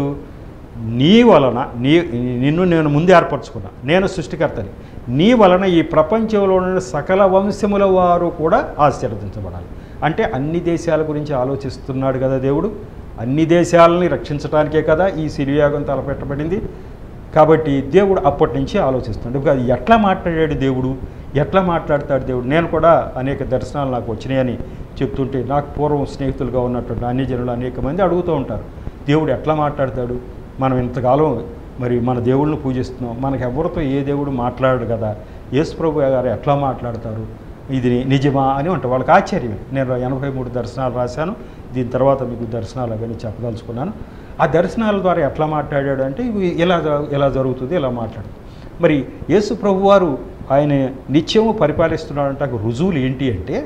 Speaker 1: నీ వలన నీ నిన్ను నేను ముందే ఏర్పరచుకున్నా నేను సృష్టికర్తని నీ వలన ఈ ప్రపంచంలో ఉన్న సకల వంశముల వారు కూడా ఆశీర్వదించబడాలి అంటే అన్ని దేశాల గురించి ఆలోచిస్తున్నాడు కదా దేవుడు అన్ని దేశాలని రక్షించడానికే కదా ఈ సిరియాగం తలపెట్టబడింది కాబట్టి దేవుడు అప్పటి నుంచి ఆలోచిస్తున్నాడు ఇప్పుడు అది ఎట్లా మాట్లాడాడు దేవుడు ఎట్లా మాట్లాడతాడు దేవుడు నేను కూడా అనేక దర్శనాలు నాకు వచ్చినాయని చెప్తుంటే నాకు పూర్వం స్నేహితులుగా ఉన్నటువంటి అన్ని జనులు అనేక మంది అడుగుతూ ఉంటారు దేవుడు ఎట్లా మాట్లాడతాడు మనం ఇంతకాలం మరి మన దేవుళ్ళని పూజిస్తున్నాం మనకు ఎవరితో ఏ దేవుడు మాట్లాడడు కదా యేసు ప్రభు గారు ఎట్లా మాట్లాడతారు ఇది నిజమా అని ఉంటారు వాళ్ళకి ఆశ్చర్యమే నేను ఎనభై మూడు దర్శనాలు రాశాను దీని తర్వాత మీకు దర్శనాలు అవన్నీ చెప్పదలుచుకున్నాను ఆ దర్శనాల ద్వారా ఎట్లా మాట్లాడాడు అంటే ఇవి ఇలా జ- ఇలా జరుగుతుంది ఇలా మాట్లాడు మరి యేసు ప్రభు వారు ఆయన నిత్యము పరిపాలిస్తున్నాడంటే ఆ రుజువులు ఏంటి అంటే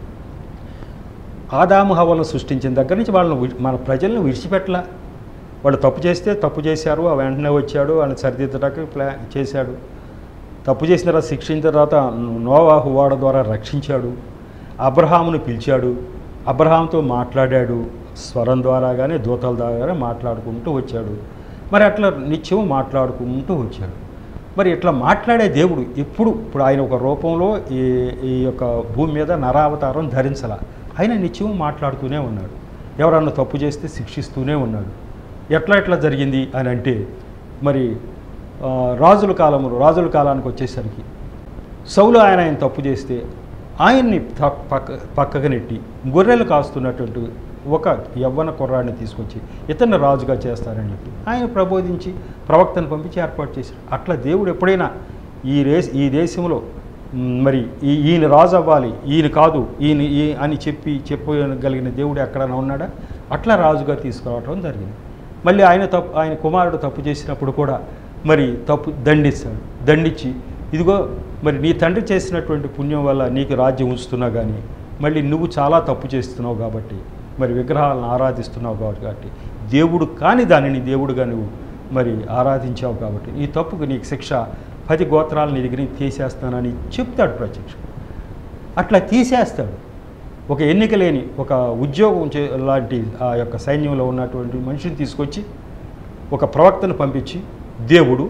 Speaker 1: ఆదాము హవలను సృష్టించిన దగ్గర నుంచి వాళ్ళని వి- మన ప్రజలను విడిచిపెట్టలా వాళ్ళు తప్పు చేస్తే తప్పు చేశారు ఆ వెంటనే వచ్చాడు వాళ్ళని సరిదిద్దడానికి ప్లా చేశాడు తప్పు చేసిన తర్వాత శిక్షించిన తర్వాత నోవాహు వాడ ద్వారా రక్షించాడు అబ్రహామును పిలిచాడు అబ్రహాంతో మాట్లాడాడు స్వరం ద్వారా కానీ దూతల ద్వారా కానీ మాట్లాడుకుంటూ వచ్చాడు మరి అట్లా నిత్యం మాట్లాడుకుంటూ వచ్చాడు మరి ఇట్లా మాట్లాడే దేవుడు ఎప్పుడు ఇప్పుడు ఆయన ఒక రూపంలో ఈ ఈ యొక్క భూమి మీద నరావతారం ధరించాల ఆయన నిత్యం మాట్లాడుతూనే ఉన్నాడు ఎవరన్నా తప్పు చేస్తే శిక్షిస్తూనే ఉన్నాడు ఎట్లా ఎట్లా జరిగింది అని అంటే మరి ఆ, రాజుల కాలంలో రాజుల కాలానికి వచ్చేసరికి సౌలు ఆయన ఆయన తప్పు చేస్తే ఆయన్ని త- పక్క పక్కకు నెట్టి గొర్రెలు కాస్తున్నటువంటి ఒక యవ్వన కుర్రాడిని తీసుకొచ్చి ఇతన్ని రాజుగా చేస్తారని చెప్పి ఆయన ప్రబోధించి ప్రవక్తను పంపించి ఏర్పాటు చేశారు అట్లా దేవుడు ఎప్పుడైనా ఈ రేస్ ఈ దేశంలో మ్, మరి ఈ ఈయన రాజు అవ్వాలి ఈయన కాదు ఈయన ఈ అని చెప్పి చెప్పగలిగిన దేవుడు ఎక్కడైనా ఉన్నాడా అట్లా రాజుగా తీసుకురావటం జరిగింది మళ్ళీ ఆయన తప్పు ఆయన కుమారుడు తప్పు చేసినప్పుడు కూడా మరి తప్పు దండిస్తాడు దండించి ఇదిగో మరి నీ తండ్రి చేసినటువంటి పుణ్యం వల్ల నీకు రాజ్యం ఉంచుతున్నా కానీ మళ్ళీ నువ్వు చాలా తప్పు చేస్తున్నావు కాబట్టి మరి విగ్రహాలను ఆరాధిస్తున్నావు కాబట్టి దేవుడు కాని దానిని దేవుడుగా నువ్వు మరి ఆరాధించావు కాబట్టి ఈ తప్పుకు నీకు శిక్ష పది గోత్రాలు నీ దగ్గర నుంచి తీసేస్తానని చెప్తాడు ప్రత్యక్ష అట్లా తీసేస్తాడు ఒక ఎన్నిక లేని ఒక ఉద్యోగం చే లాంటి ఆ యొక్క సైన్యంలో ఉన్నటువంటి మనిషిని తీసుకొచ్చి ఒక ప్రవక్తను పంపించి దేవుడు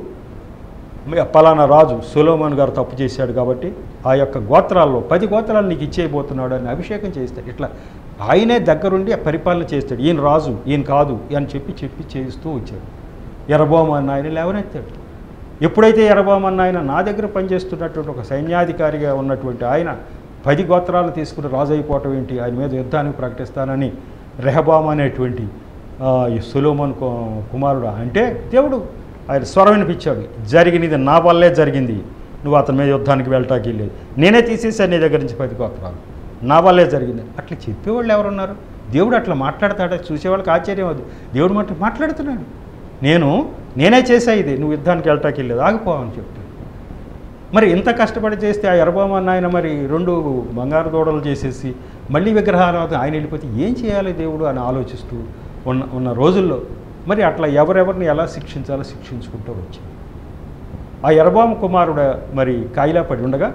Speaker 1: మ- పలానా రాజు సులోమన్ గారు తప్పు చేశాడు కాబట్టి ఆ యొక్క గోత్రాల్లో పది గోత్రాలు నీకు ఇచ్చేయబోతున్నాడు అని అభిషేకం చేస్తాడు ఇట్లా ఆయనే దగ్గరుండి ఆ పరిపాలన చేస్తాడు ఈయన రాజు ఈయన కాదు అని చెప్పి చెప్పి చేయిస్తూ వచ్చాడు ఎర్రబోమ అన్న ఆయన లేవనెత్తాడు ఎప్పుడైతే ఎర్రబోమ అన్న ఆయన నా దగ్గర పనిచేస్తున్నటువంటి ఒక సైన్యాధికారిగా ఉన్నటువంటి ఆయన పది గోత్రాలు తీసుకుని రాజు అయిపోవటం ఏంటి ఆయన మీద యుద్ధానికి ప్రకటిస్తానని రెహబామ్ అనేటువంటి ఆ, ఈ సులోమన్ కు- కుమారుడు అంటే దేవుడు ఆయన స్వరం వినిపించాడు జరిగినది నా వల్లే జరిగింది నువ్వు అతని మీద యుద్ధానికి వెళ్ళటానికి లేదు నేనే తీసేసాను నీ దగ్గర నుంచి పది గోత్రాలు నా వల్లే జరిగింది అట్లా చెప్పేవాళ్ళు ఎవరున్నారు దేవుడు అట్లా మాట్లాడతాడా చూసేవాళ్ళకి ఆశ్చర్యం అది దేవుడు మాట మాట్లాడుతున్నాడు నేను నేనే చేసా ఇది నువ్వు యుద్ధానికి వెళ్ళటానికి లేదు ఆగిపోవని చెప్తాడు మరి ఇంత కష్టపడి చేస్తే ఆ ఎర్రబామన్న ఆయన మరి రెండు బంగారు దూడలు చేసేసి మళ్ళీ విగ్రహాలు ఆయన వెళ్ళిపోతే ఏం చేయాలి దేవుడు అని ఆలోచిస్తూ ఉన్న ఉన్న రోజుల్లో మరి అట్లా ఎవరెవరిని ఎలా శిక్షించాలో శిక్షించుకుంటూ వచ్చారు ఆ ఎర్రబామ కుమారుడు మరి కాయిలా పడి ఉండగా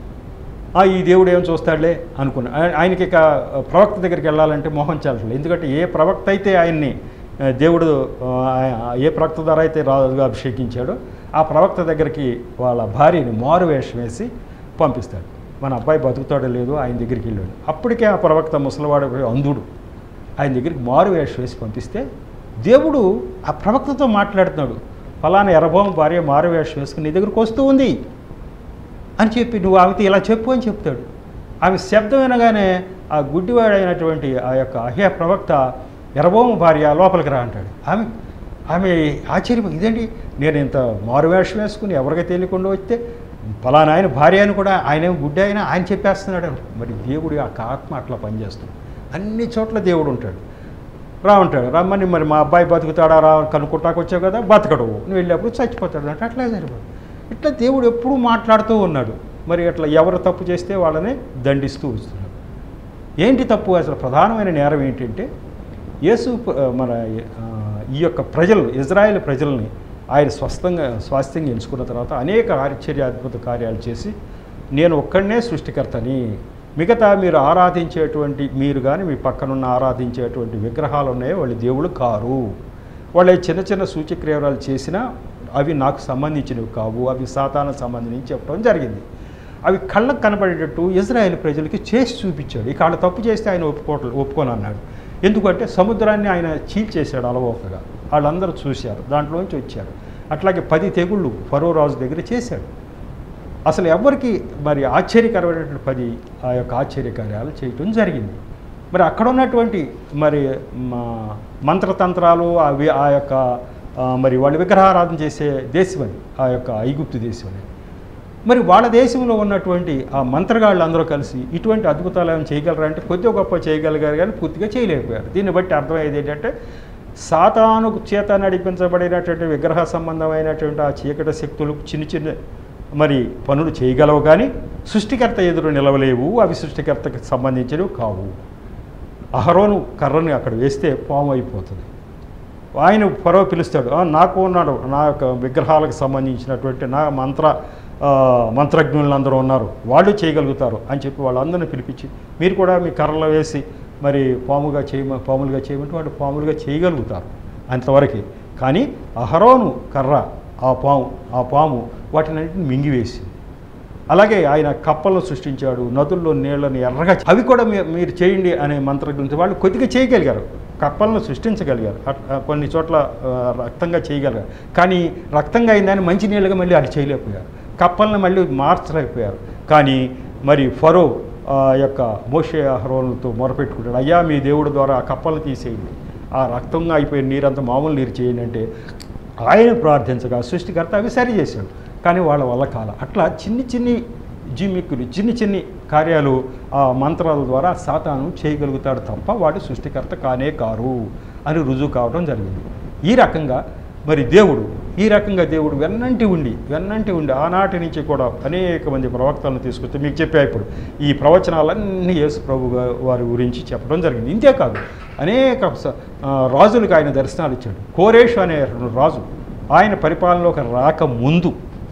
Speaker 1: ఆ ఈ దేవుడు ఏం చూస్తాడులే అనుకున్నా ఆయ- ఆయనకి ఇక ప్రవక్త దగ్గరికి వెళ్ళాలంటే మోహం చాలట్లేదు ఎందుకంటే ఏ ప్రవక్త అయితే ఆయన్ని ఆ, దేవుడు ఆ, ఏ ప్రవక్త ద్వారా అయితే రాజుగా అభిషేకించాడో ఆ ప్రవక్త దగ్గరికి వాళ్ళ భార్యని మారు వేషం వేసి పంపిస్తాడు మన అబ్బాయి బతుకుతాడో లేదో ఆయన దగ్గరికి వెళ్ళాడు అప్పటికే ఆ ప్రవక్త ముసలివాడు అంధుడు ఆయన దగ్గరికి మారు వేషం వేసి పంపిస్తే దేవుడు ఆ ప్రవక్తతో మాట్లాడుతున్నాడు ఫలానా ఎర్రబోమ భార్య మారు వేషం వేసుకుని నీ దగ్గరికి వస్తూ ఉంది అని చెప్పి నువ్వు ఆమెతో ఇలా చెప్పు అని చెప్తాడు ఆమె శబ్దం వినగానే ఆ గుడ్డివాడైనటువంటి ఆ యొక్క అహ్య ప్రవక్త ఎర్రబోమ భార్య లోపలికి రా అంటాడు ఆమె ఆమె ఆశ్చర్యం ఇదేంటి నేను ఇంత మారువేషం వేసుకుని ఎవరికి తెలియకుండా వస్తే ఫలానా ఆయన భార్య అని కూడా ఆయన గుడ్డి ఆయన ఆయన చెప్పేస్తున్నాడు మరి దేవుడి ఆ ఆత్మ అట్లా పనిచేస్తుంది అన్ని చోట్ల దేవుడు ఉంటాడు రా ఉంటాడు రమ్మని మరి మా అబ్బాయి బతుకుతాడా రా కనుక్కుంటాకు వచ్చావు కదా బతకడు నువ్వు వెళ్ళినప్పుడు చచ్చిపోతాడు అంటే అట్లా సరిపోదు ఇట్లా దేవుడు ఎప్పుడూ మాట్లాడుతూ ఉన్నాడు మరి అట్లా ఎవరు తప్పు చేస్తే వాళ్ళని దండిస్తూ వస్తున్నాడు ఏంటి తప్పు అసలు ప్రధానమైన నేరం ఏంటంటే యేసు ప- మన ఆ, ఈ యొక్క ప్రజలు ఇజ్రాయెల్ ప్రజల్ని ఆయన స్వస్థంగా స్వాస్థ్యంగా ఎంచుకున్న తర్వాత అనేక ఆశ్చర్య అద్భుత కార్యాలు చేసి నేను ఒక్కడనే సృష్టికర్తని మిగతా మీరు ఆరాధించేటువంటి మీరు కానీ మీ పక్కనున్న ఆరాధించేటువంటి విగ్రహాలు ఉన్నాయో వాళ్ళు దేవుళ్ళు కారు వాళ్ళు చిన్న చిన్న సూచక్రియలు చేసినా అవి నాకు సంబంధించినవి కావు అవి సాతానికి సంబంధించి చెప్పడం జరిగింది అవి కళ్ళకు కనబడేటట్టు ఇజ్రాయెల్ ప్రజలకి చేసి చూపించాడు ఇక వాళ్ళు తప్పు చేస్తే ఆయన ఒప్పుకోవట్లే ఒప్పుకొని అన్నాడు ఎందుకంటే సముద్రాన్ని ఆయన చీల్చేశాడు అలవోకగా వాళ్ళందరూ చూశారు దాంట్లోంచి వచ్చారు అట్లాగే పది తెగుళ్ళు ఫరో రాజు దగ్గర చేశాడు అసలు ఎవరికి మరి ఆశ్చర్యకరమైనటువంటి పది ఆ యొక్క ఆశ్చర్యకార్యాలు చేయటం జరిగింది మరి అక్కడ ఉన్నటువంటి మరి మా మంత్రతంత్రాలు అవి ఆ యొక్క ఆ, మరి వాళ్ళు విగ్రహారాధన చేసే దేశం అది ఆ యొక్క ఐగుప్తు దేశం అని మరి వాళ్ళ దేశంలో ఉన్నటువంటి ఆ మంత్రగాళ్ళు అందరూ కలిసి ఇటువంటి అద్భుతాలు ఏమైనా చేయగలరా అంటే కొద్దిగా గొప్ప చేయగలిగారు కానీ పూర్తిగా చేయలేకపోయారు దీన్ని బట్టి అర్థమయ్యేది ఏంటంటే సాతాను చేత నడిపించబడినటువంటి విగ్రహ సంబంధమైనటువంటి ఆ చీకటి శక్తులు చిన్న చిన్న మరి పనులు చేయగలవు కానీ సృష్టికర్త ఎదురు నిలవలేవు అవి సృష్టికర్తకు సంబంధించినవి కావు అహరోను కర్రని అక్కడ వేస్తే పాము అయిపోతుంది ఆయన ఫరో పిలుస్తాడు "ఆ, నాకు ఉన్నాడు నా యొక్క విగ్రహాలకు సంబంధించినటువంటి నా మంత్ర ఆ, మంత్రజ్ఞులందరూ ఉన్నారు వాళ్ళు చేయగలుగుతారు అని చెప్పి వాళ్ళందరినీ పిలిపించి మీరు కూడా మీ కర్రలో వేసి మరి పాముగా చేయమ పాములుగా చేయమంటే వాళ్ళు పాములుగా చేయగలుగుతారు అంతవరకు కానీ అహరోను కర్ర ఆ పాము ఆ పాము వాటినన్నింటిని మింగివేసింది అలాగే ఆయన కప్పలను సృష్టించాడు నదుల్లో నీళ్ళని ఎర్రగా అవి కూడా మీ- మీరు చేయండి అనే మంత్రగ్రంథి వాళ్ళు కొద్దిగా చేయగలిగారు కప్పలను సృష్టించగలిగారు అట్- ఆ కొన్ని చోట్ల ఆ, రక్తంగా చేయగలిగారు కానీ రక్తంగా అయిందని మంచి నీళ్ళగా మళ్ళీ అది చేయలేకపోయారు కప్పలను మళ్ళీ మార్చలేకపోయారు కానీ మరి ఫరో ఆ యొక్క మోషే అహరోన్లతో మొరపెట్టుకుంటాడు అయ్యా మీ దేవుడి ద్వారా ఆ కప్పలను తీసేయండి ఆ రక్తంగా అయిపోయిన నీరంతా మామూలు నీరు చేయండి అంటే ఆయన ప్రార్థించగా సృష్టికర్త అవి సరి చేశాడు కానీ వాళ్ళ వల్ల కాల అట్లా చిన్ని చిన్ని జిమ్మిక్కులు చిన్ని చిన్ని కార్యాలు ఆ మంత్రాల ద్వారా సాతాను చేయగలుగుతాడు తప్ప వాడు సృష్టికర్త కానే కారు అని రుజువు కావడం జరిగింది ఈ రకంగా మరి దేవుడు ఈ రకంగా దేవుడు వెన్నంటి ఉండి వెన్నంటి ఉండి ఆనాటి నుంచి కూడా అనేక మంది ప్రవక్తలను తీసుకొస్తే మీకు చెప్పా ఇప్పుడు ఈ ప్రవచనాలన్నీ యేసు ప్రభు గా- వారి గురించి చెప్పడం జరిగింది ఇంతే కాదు అనేక స- ఆ, రాజులకు ఆయన దర్శనాలు ఇచ్చాడు కోరేష్ అనే రాజు ఆయన పరిపాలనలోకి రాకముందు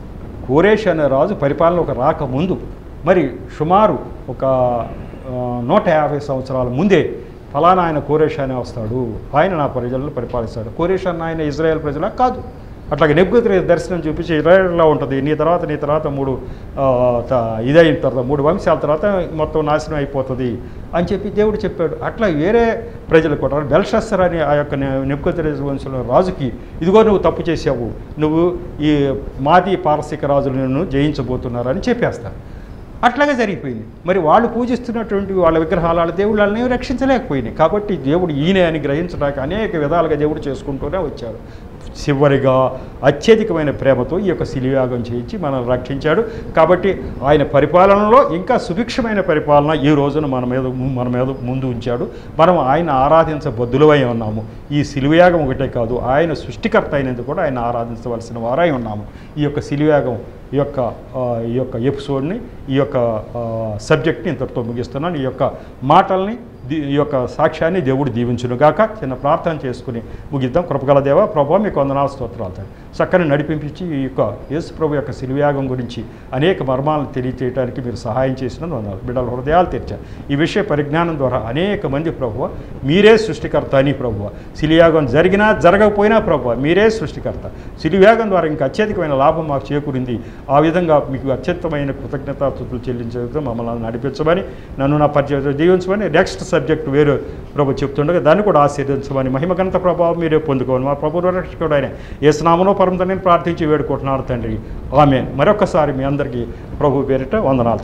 Speaker 1: కోరేష్ అనే రాజు పరిపాలనలోకి రాకముందు మరి సుమారు ఒక ఆ, నూట యాభై సంవత్సరాల ముందే ఫలానా ఆయన కోరేష్ అనే వస్తాడు ఆయన నా ప్రజలను పరిపాలిస్తాడు కోరేష్ అన్న ఆయన ఇజ్రాయెల్ ప్రజల కాదు అట్లాగే నెబ్బుత్రి దర్శనం చూపించి ఇజ్రాయెల్లో ఉంటుంది నీ తర్వాత నీ తర్వాత మూడు ఆ, త- ఇదైన తర్వాత మూడు వంశాల తర్వాత మొత్తం నాశనం అయిపోతుంది అని చెప్పి దేవుడు చెప్పాడు అట్లా వేరే ప్రజలు కూడా బెల్షస్సర్ అనే ఆ యొక్క నెప్పుకొత్త వంశంలో రాజుకి ఇదిగో నువ్వు తప్పు చేసావు నువ్వు ఈ మాది పారసిక రాజులు నిన్ను జయించబోతున్నారని చెప్పేస్తారు అట్లాగే జరిగిపోయింది మరి వాళ్ళు పూజిస్తున్నటువంటి వాళ్ళ విగ్రహాలు వాళ్ళ దేవుళ్ళు వాళ్ళని రక్షించలేకపోయినాయి కాబట్టి దేవుడు ఈయన అని గ్రహించడానికి అనేక విధాలుగా దేవుడు చేసుకుంటూనే వచ్చాడు చివరిగా అత్యధికమైన ప్రేమతో ఈ యొక్క శిలియాగం చేయించి మనల్ని రక్షించాడు కాబట్టి ఆయన పరిపాలనలో ఇంకా సుభిక్షమైన పరిపాలన ఈ రోజున మన మీద మన మీద ముందు ఉంచాడు మనం ఆయన ఆరాధించబద్దులమై ఉన్నాము ఈ శిలువయాగం ఒకటే కాదు ఆయన సృష్టికర్త అయినందుకు కూడా ఆయన ఆరాధించవలసిన వారై ఉన్నాము ఈ యొక్క శిలువయాగం ఈ యొక్క ఆ, ఈ యొక్క ఎపిసోడ్ని ఈ యొక్క సబ్జెక్ట్ని ఇంతటితో ముగిస్తున్నాను ఈ యొక్క మాటల్ని దీ- ఈ యొక్క సాక్ష్యాన్ని దేవుడు దీవించునుగాక చిన్న ప్రార్థన చేసుకుని ముగిద్దాం కృపగల దేవ ప్రభావ మీకు వందనాలు స్తోత్రాలు తండ్రి చక్కని నడిపించి ఈ యొక్క యేసు ప్రభు యొక్క శిలువ్యాగం గురించి అనేక మర్మాలను తెలియచేయడానికి మీరు సహాయం చేసినందుకు వందనాలు బిడ్డల హృదయాలు తెరిచారు ఈ విషయ పరిజ్ఞానం ద్వారా అనేక మంది ప్రభువ మీరే సృష్టికర్త అని ప్రభువ శిలుయాగం జరిగినా జరగకపోయినా ప్రభువ మీరే సృష్టికర్త శిలుయాగం ద్వారా ఇంకా అత్యధికమైన లాభం మాకు చేకూరింది ఆ విధంగా మీకు అత్యంతమైన కృతజ్ఞతాతుతులు చెల్లించే మమ్మల్ని నడిపించమని నన్ను నా పరిచయం దీవించమని నెక్స్ట్ సబ్జెక్ట్ వేరు ప్రభు చెప్తుండగా దాన్ని కూడా ఆశీర్వదించమని మహిమగంత ప్రభావం మీరే పొందుకోవాలి మా ప్రభు రక్షకుడు ఆయన ఏ స్నామనో పరంతో నేను ప్రార్థించి వేడుకుంటున్నాను తండ్రి ఆమె మరొకసారి మీ అందరికీ ప్రభు పేరిట వందనాలు